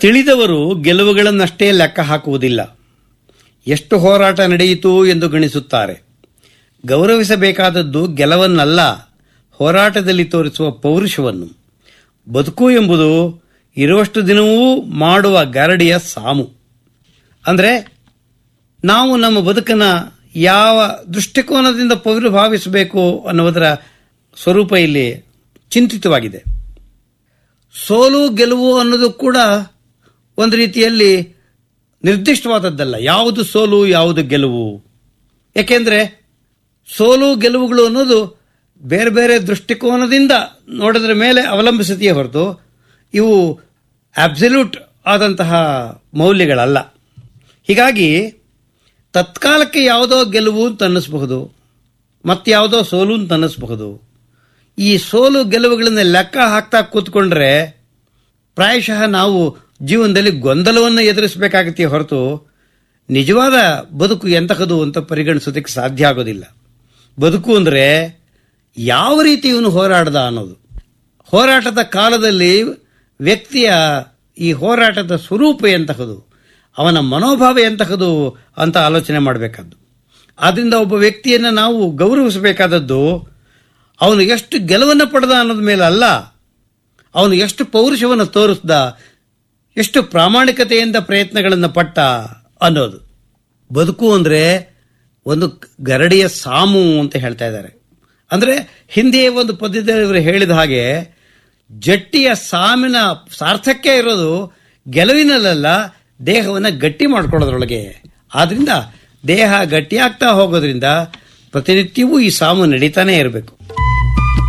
ತಿಳಿದವರು ಗೆಲುವುಗಳನ್ನಷ್ಟೇ ಲೆಕ್ಕ ಹಾಕುವುದಿಲ್ಲ ಎಷ್ಟು ಹೋರಾಟ ನಡೆಯಿತು ಎಂದು ಗಣಿಸುತ್ತಾರೆ ಗೌರವಿಸಬೇಕಾದದ್ದು ಗೆಲವನ್ನಲ್ಲ ಹೋರಾಟದಲ್ಲಿ ತೋರಿಸುವ ಪೌರುಷವನ್ನು ಬದುಕು ಎಂಬುದು ಇರುವಷ್ಟು ದಿನವೂ ಮಾಡುವ ಗರಡಿಯ ಸಾಮು ಅಂದರೆ ನಾವು ನಮ್ಮ ಬದುಕನ್ನು ಯಾವ ದೃಷ್ಟಿಕೋನದಿಂದ ಪೌರಭಾವಿಸಬೇಕು ಅನ್ನುವುದರ ಸ್ವರೂಪ ಇಲ್ಲಿ ಚಿಂತಿತವಾಗಿದೆ ಸೋಲು ಗೆಲುವು ಅನ್ನೋದು ಕೂಡ ಒಂದು ರೀತಿಯಲ್ಲಿ ನಿರ್ದಿಷ್ಟವಾದದ್ದಲ್ಲ ಯಾವುದು ಸೋಲು ಯಾವುದು ಗೆಲುವು ಏಕೆಂದರೆ ಸೋಲು ಗೆಲುವುಗಳು ಅನ್ನೋದು ಬೇರೆ ಬೇರೆ ದೃಷ್ಟಿಕೋನದಿಂದ ನೋಡೋದ್ರ ಮೇಲೆ ಅವಲಂಬಿಸುತ್ತೆಯೇ ಹೊರತು ಇವು ಅಬ್ಸಲ್ಯೂಟ್ ಆದಂತಹ ಮೌಲ್ಯಗಳಲ್ಲ ಹೀಗಾಗಿ ತತ್ಕಾಲಕ್ಕೆ ಯಾವುದೋ ಗೆಲುವು ಅಂತ ಅನ್ನಿಸಬಹುದು ಮತ್ತಾವುದೋ ಸೋಲು ಅಂತ ಅನ್ನಿಸಬಹುದು ಈ ಸೋಲು ಗೆಲುವುಗಳನ್ನ ಲೆಕ್ಕ ಹಾಕ್ತಾ ಕೂತ್ಕೊಂಡ್ರೆ ಪ್ರಾಯಶಃ ನಾವು ಜೀವನದಲ್ಲಿ ಗೊಂದಲವನ್ನು ಎದುರಿಸಬೇಕಾಗತ್ತೆ ಹೊರತು ನಿಜವಾದ ಬದುಕು ಎಂತಹದು ಅಂತ ಪರಿಗಣಿಸೋದಕ್ಕೆ ಸಾಧ್ಯ ಆಗೋದಿಲ್ಲ ಬದುಕು ಅಂದರೆ ಯಾವ ರೀತಿ ಇವನು ಹೋರಾಡ್ದ ಅನ್ನೋದು ಹೋರಾಟದ ಕಾಲದಲ್ಲಿ ವ್ಯಕ್ತಿಯ ಈ ಹೋರಾಟದ ಸ್ವರೂಪ ಎಂತಹದು ಅವನ ಮನೋಭಾವ ಎಂತಹದು ಅಂತ ಆಲೋಚನೆ ಮಾಡಬೇಕಾದ್ದು ಆದ್ದರಿಂದ ಒಬ್ಬ ವ್ಯಕ್ತಿಯನ್ನು ನಾವು ಗೌರವಿಸಬೇಕಾದದ್ದು ಅವನು ಎಷ್ಟು ಗೆಲುವನ್ನು ಪಡೆದ ಅನ್ನೋದ ಮೇಲೆ ಅಲ್ಲ ಅವನು ಎಷ್ಟು ಪೌರುಷವನ್ನು ತೋರಿಸ್ದ ಎಷ್ಟು ಪ್ರಾಮಾಣಿಕತೆಯಿಂದ ಪ್ರಯತ್ನಗಳನ್ನು ಪಟ್ಟ ಅನ್ನೋದು ಬದುಕು ಅಂದರೆ ಒಂದು ಗರಡಿಯ ಸಾಮು ಅಂತ ಹೇಳ್ತಾ ಇದ್ದಾರೆ ಅಂದರೆ ಹಿಂದೆ ಒಂದು ಪದ್ಯದಲ್ಲಿ ಇವರು ಹೇಳಿದ ಹಾಗೆ ಜಟ್ಟಿಯ ಸಾಮಿನ ಸಾರ್ಥಕ್ಯ ಇರೋದು ಗೆಲುವಿನಲ್ಲ ದೇಹವನ್ನು ಗಟ್ಟಿ ಮಾಡ್ಕೊಳ್ಳೋದ್ರೊಳಗೆ ಆದ್ರಿಂದ ದೇಹ ಗಟ್ಟಿಯಾಗ್ತಾ ಹೋಗೋದ್ರಿಂದ ಪ್ರತಿನಿತ್ಯವೂ ಈ ಸಾಮು ನಡೀತಾನೆ ಇರಬೇಕು